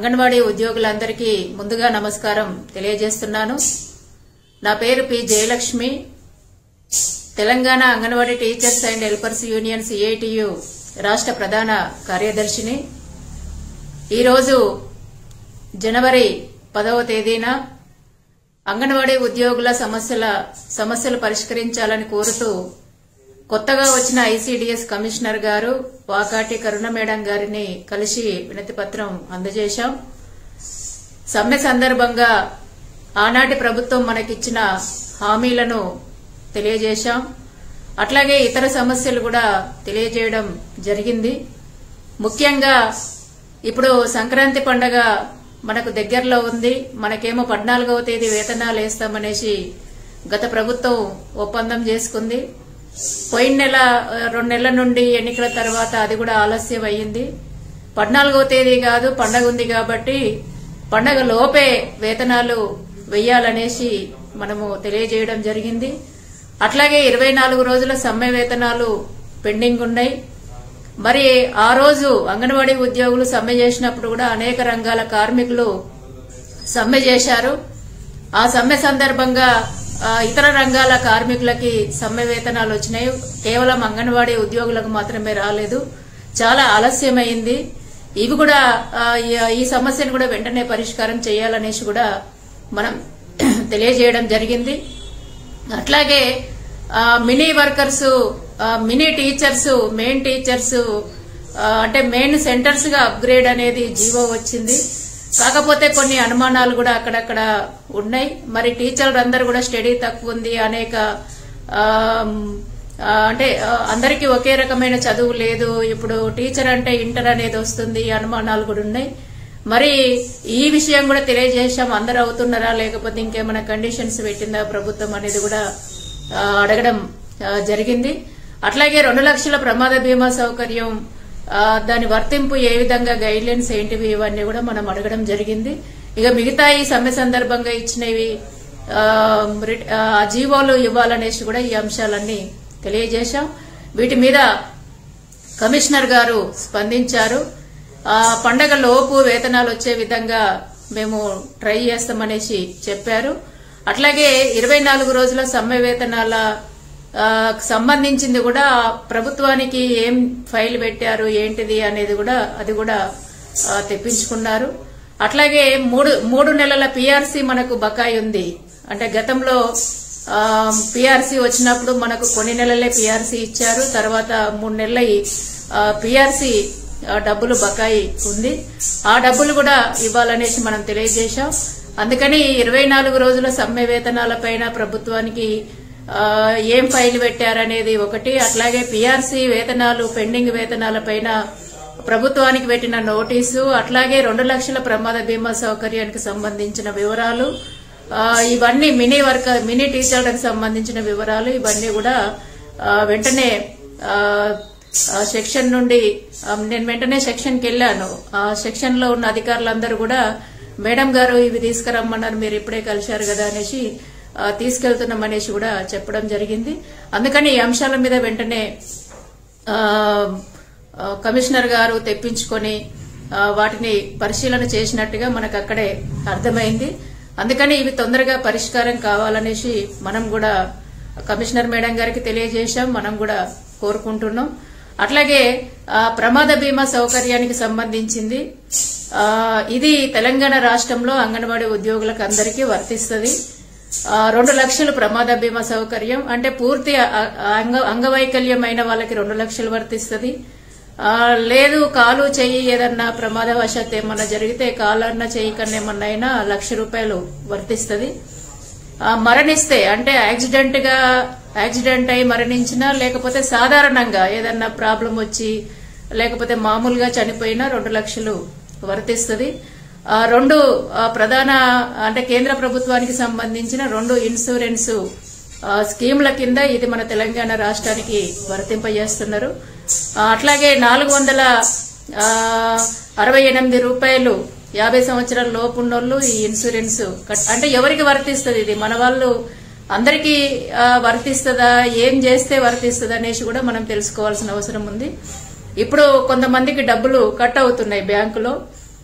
అంగన్వాడీ ఉద్యోగులందరికీ ముందుగా నమస్కారం తెలియజేస్తున్నాను నా పేరు P Jayalakshmi Telangana Anganwadi teachers and helpers union CITU రాష్ట్ర ప్రధాన కార్యదర్శిని ఈరోజు జనవరి పదవ తేదీన అంగన్వాడీ ఉద్యోగుల సమస్యల సమస్యలు పరిష్కరించాలని కోరుతూ కొత్తగా వచ్చిన ఐసీడీఎస్ కమిషనర్ గారు వాకాటి కరుణ మేడం గారిని కలిసి వినతి పత్రం అందజేశాం సమ్మె సందర్భంగా ఆనాటి ప్రభుత్వం మనకిచ్చిన హామీలను తెలియజేశాం అట్లాగే ఇతర సమస్యలు కూడా తెలియజేయడం జరిగింది ముఖ్యంగా ఇప్పుడు సంక్రాంతి పండగ మనకు దగ్గరలో ఉంది మనకేమో పద్నాలుగవ తేదీ వేతనాలు వేస్తామనేసి గత ప్రభుత్వం ఒప్పందం చేసుకుంది పోయిన నెల ఆ, రెండు నెలల నుండి ఎన్నికల తర్వాత అది కూడా ఆలస్యం అయ్యింది పద్నాలుగవ తేదీ కాదు పండగ ఉంది కాబట్టి పండగ లోపే వేతనాలు వెయ్యాలనేసి మనము తెలియజేయడం జరిగింది అట్లాగే ఇరవై నాలుగు రోజుల సమ్మె వేతనాలు పెండింగ్ ఉన్నాయి మరి ఆ రోజు అంగన్వాడీ ఉద్యోగులు సమ్మె చేసినప్పుడు కూడా అనేక రంగాల కార్మికులు సమ్మె చేశారు ఆ సమ్మె సందర్భంగా ఆ, ఇతర రంగాల కార్మికులకి సమ్మె వేతనాలు వచ్చినాయి కేవలం అంగన్వాడీ ఉద్యోగులకు మాత్రమే రాలేదు చాలా ఆలస్యమైంది ఇవి కూడా ఆ, ఈ- ఈ సమస్యను కూడా వెంటనే పరిష్కారం చేయాలనేసి కూడా మనం తెలియజేయడం జరిగింది అట్లాగే ఆ, మినీ వర్కర్స్ ఆ, మినీ టీచర్స్ మెయిన్ టీచర్స్ ఆ, అంటే మెయిన్ సెంటర్స్ గా అప్గ్రేడ్ అనేది జీవో వచ్చింది కాకపోతే కొన్ని అనుమానాలు కూడా అక్కడక్కడ ఉన్నాయి మరి టీచర్లు అందరూ కూడా స్టడీ తక్కువ ఉంది అనేక ఆ, ఆ, అంటే ఆ, అందరికీ ఒకే రకమైన చదువు లేదు ఇప్పుడు టీచర్ అంటే ఇంటర్ అనేది వస్తుంది ఈ అనుమానాలు కూడా ఉన్నాయి మరి ఈ విషయం కూడా తెలియజేశాం అందరూ అవుతున్నారా లేకపోతే ఇంకేమైనా కండిషన్స్ పెట్టిందా ప్రభుత్వం అనేది కూడా ఆ, అడగడం ఆ, జరిగింది అట్లాగే రెండు లక్షల ప్రమాద బీమా సౌకర్యం ఆ, దాని వర్తింపు ఏ విధంగా గైడ్ లైన్స్ ఏంటివి ఇవన్నీ కూడా మనం అడగడం జరిగింది ఇక మిగతా ఈ సమ్మె సందర్భంగా ఇచ్చినవి ఆ, రిట్- ఆ, జీవోలు ఇవ్వాలనేసి కూడా ఈ అంశాలన్నీ తెలియజేశాం వీటి మీద కమిషనర్ గారు స్పందించారు ఆ పండగ లోపు వేతనాలు వచ్చే విధంగా మేము ట్రై చేస్తామనేసి చెప్పారు అట్లాగే ఇరవై నాలుగు రోజుల సమ్మె వేతనాల ఆ, సంబంధించింది కూడా ప్రభుత్వానికి ఏం ఫైల్ పెట్టారు ఏంటిది అనేది కూడా అది కూడా ఆ, తెప్పించుకున్నారు అట్లాగే మూడు మూడు నెలల పిఆర్సీ మనకు బకాయి ఉంది అంటే గతంలో పిఆర్సీ వచ్చినప్పుడు మనకు కొన్ని నెలలే పిఆర్సీ ఇచ్చారు తర్వాత మూడు నెలల పిఆర్సీ డబ్బులు బకాయి ఉంది ఆ డబ్బులు కూడా ఇవ్వాలనేసి మనం తెలియజేశాం అందుకని ఇరవై నాలుగు రోజుల సమ్మె వేతనాల పైన ప్రభుత్వానికి ఆ, ఏం ఫైల్ పెట్టారనేది ఒకటి అట్లాగే పిఆర్సీ వేతనాలు పెండింగ్ వేతనాల పైన ప్రభుత్వానికి పెట్టిన నోటీసు అట్లాగే రెండు లక్షల ప్రమాద బీమా సౌకర్యానికి సంబంధించిన వివరాలు ఆ, ఇవన్నీ మినీ వర్క్ మినీ టీచర్లకు సంబంధించిన వివరాలు ఇవన్నీ కూడా ఆ, వెంటనే ఆ, ఆ సెక్షన్ నుండి ఆ, నేను వెంటనే సెక్షన్కి వెళ్ళాను ఆ సెక్షన్ లో ఉన్న అధికారులందరూ కూడా మేడం గారు ఇవి తీసుకురమ్మన్నారు మీరు ఇప్పుడే కలిశారు కదా అనేసి ఆ, తీసుకెళ్తున్నాం అనేసి కూడా చెప్పడం జరిగింది అందుకని ఈ అంశాల మీద వెంటనే ఆ, ఆ, కమిషనర్ గారు తెప్పించుకొని ఆ, వాటిని పరిశీలన చేసినట్టుగా మనకు అక్కడే అర్థమైంది అందుకని ఇవి తొందరగా పరిష్కారం కావాలనేసి మనం కూడా కమిషనర్ మేడం గారికి తెలియజేశాం మనం కూడా కోరుకుంటున్నాం అట్లాగే ఆ, ప్రమాద బీమా సౌకర్యానికి సంబంధించింది ఆ, ఇది తెలంగాణ రాష్ట్రంలో అంగన్వాడీ ఉద్యోగులకు అందరికీ వర్తిస్తుంది ఆ, రెండు లక్షలు ప్రమాద బీమా సౌకర్యం అంటే పూర్తి అ- అంగ అంగవైకల్యమైన వాళ్ళకి రెండు లక్షలు వర్తిస్తుంది ఆ, లేదు కాలు చెయ్యి ఏదన్నా ప్రమాదవశాత్ ఏమన్నా జరిగితే కాలన్నా చెయ్యి కన్నా ఏమన్నా అయినా లక్ష రూపాయలు వర్తిస్తుంది ఆ, మరణిస్తే అంటే యాక్సిడెంట్ గా యాక్సిడెంట్ అయి మరణించినా లేకపోతే సాధారణంగా ఏదన్నా ప్రాబ్లం వచ్చి లేకపోతే మామూలుగా చనిపోయినా రెండు లక్షలు వర్తిస్తుంది ఆ, రెండు ఆ, ప్రధాన అంటే కేంద్ర ప్రభుత్వానికి సంబంధించిన రెండు ఇన్సూరెన్స్ ఆ, స్కీముల కింద ఇది మన తెలంగాణ రాష్ట్రానికి వర్తింపజేస్తున్నారు ఆ, అట్లాగే నాలుగు వందల ఆ, అరవై ఎనిమిది రూపాయలు యాభై సంవత్సరాల లోపు ఉన్నోళ్ళు ఈ ఇన్సూరెన్స్ కట్- అంటే ఎవరికి వర్తిస్తుంది ఇది మన వాళ్ళు అందరికీ ఆ, వర్తిస్తుందా ఏం చేస్తే వర్తిస్తుంది అనేసి కూడా మనం తెలుసుకోవాల్సిన అవసరం ఉంది ఇప్పుడు కొంతమందికి డబ్బులు కట్ అవుతున్నాయి బ్యాంకులో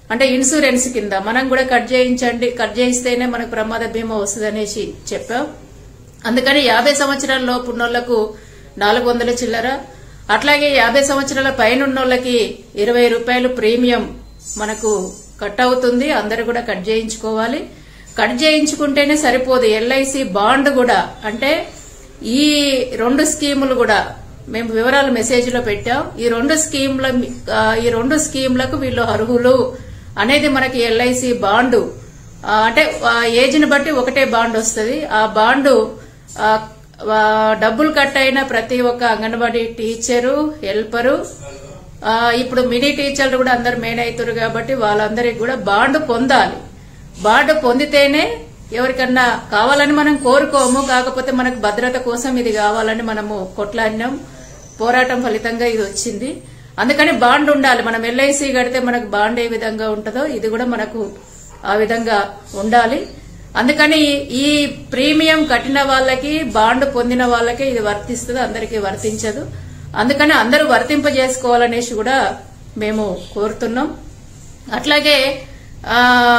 అంటే ఇన్సూరెన్స్ కింద మనం కూడా కట్ చేయించండి కట్ చేయిస్తేనే మనకు ప్రమాద బీమా వస్తుంది అనేసి చెప్పాం అందుకని యాభై సంవత్సరాల లోపు ఉన్నోళ్లకు నాలుగు వందల చిల్లర అట్లాగే యాభై సంవత్సరాల పైన ఉన్నోళ్ళకి ఇరవై రూపాయలు ప్రీమియం మనకు కట్ అవుతుంది అందరు కూడా కట్ చేయించుకోవాలి కట్ చేయించుకుంటేనే సరిపోదు ఎల్ఐసి బాండ్ కూడా అంటే ఈ రెండు స్కీములు కూడా మేము వివరాలు మెసేజ్ లో పెట్టాం ఈ రెండు స్కీమ్ల ఆ, ఈ రెండు స్కీమ్లకు వీళ్ళు అర్హులు అనేది మనకి ఎల్ఐసి బాండు ఆ, అంటే ఆ ఏజ్ని బట్టి ఒకటే బాండ్ వస్తుంది ఆ బాండు ఆ, ఆ, డబ్బులు కట్ అయిన ప్రతి ఒక్క అంగన్వాడీ టీచరు హెల్పరు ఆ, ఇప్పుడు మినీ టీచర్లు కూడా అందరు మెయిన్ అవుతారు కాబట్టి వాళ్ళందరికి కూడా బాండ్ పొందాలి బాండ్ పొందితేనే ఎవరికన్నా కావాలని మనం కోరుకోము కాకపోతే మనకు భద్రత కోసం ఇది కావాలని మనము కొట్లాడినాం పోరాటం ఫలితంగా ఇది వచ్చింది అందుకని బాండ్ ఉండాలి మనం ఎల్ఐసి కడితే మనకు బాండ్ ఏ విధంగా ఉంటుందో ఇది కూడా మనకు ఆ విధంగా ఉండాలి అందుకని ఈ ప్రీమియం కట్టిన వాళ్ళకి బాండ్ పొందిన వాళ్ళకి ఇది వర్తిస్తుంది అందరికీ వర్తించదు అందుకని అందరూ వర్తింపజేసుకోవాలనేసి కూడా మేము కోరుతున్నాం అట్లాగే ఆ,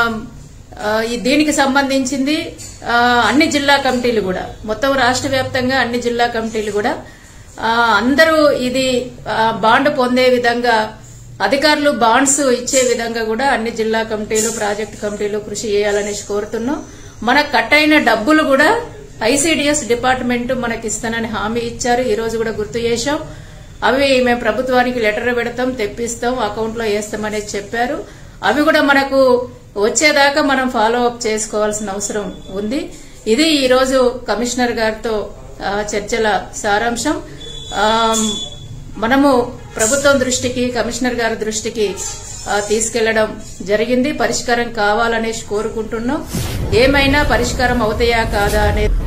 ఆ, ఈ దీనికి సంబంధించింది ఆ, అన్ని జిల్లా కమిటీలు కూడా మొత్తం రాష్ట్ర వ్యాప్తంగా అన్ని జిల్లా కమిటీలు కూడా ఆ, అందరూ ఇది ఆ, బాండ్ పొందే విధంగా అధికారులు బాండ్స్ ఇచ్చే విధంగా కూడా అన్ని జిల్లా కమిటీలు ప్రాజెక్ట్ కమిటీలు కృషి చేయాలనేసి కోరుతున్నాం మనకు కట్ అయిన డబ్బులు కూడా ఐసీడీఎస్ డిపార్ట్మెంట్ మనకి ఇస్తానని హామీ ఇచ్చారు ఈ రోజు కూడా గుర్తు చేశాం అవి మేము ప్రభుత్వానికి లెటర్ పెడతాం తెప్పిస్తాం అకౌంట్ లో వేస్తామనేది చెప్పారు అవి కూడా మనకు వచ్చేదాకా మనం ఫాలో అప్ చేసుకోవాల్సిన అవసరం ఉంది ఇది ఈ రోజు కమిషనర్ గారితో ఆ, చర్చల సారాంశం ఆ, మనము ప్రభుత్వం దృష్టికి కమిషనర్ గారి దృష్టికి ఆ, తీసుకెళ్లడం జరిగింది పరిష్కారం కావాలనేసి కోరుకుంటున్నాం ఏమైనా పరిష్కారం అవుతాయా కాదా అనేది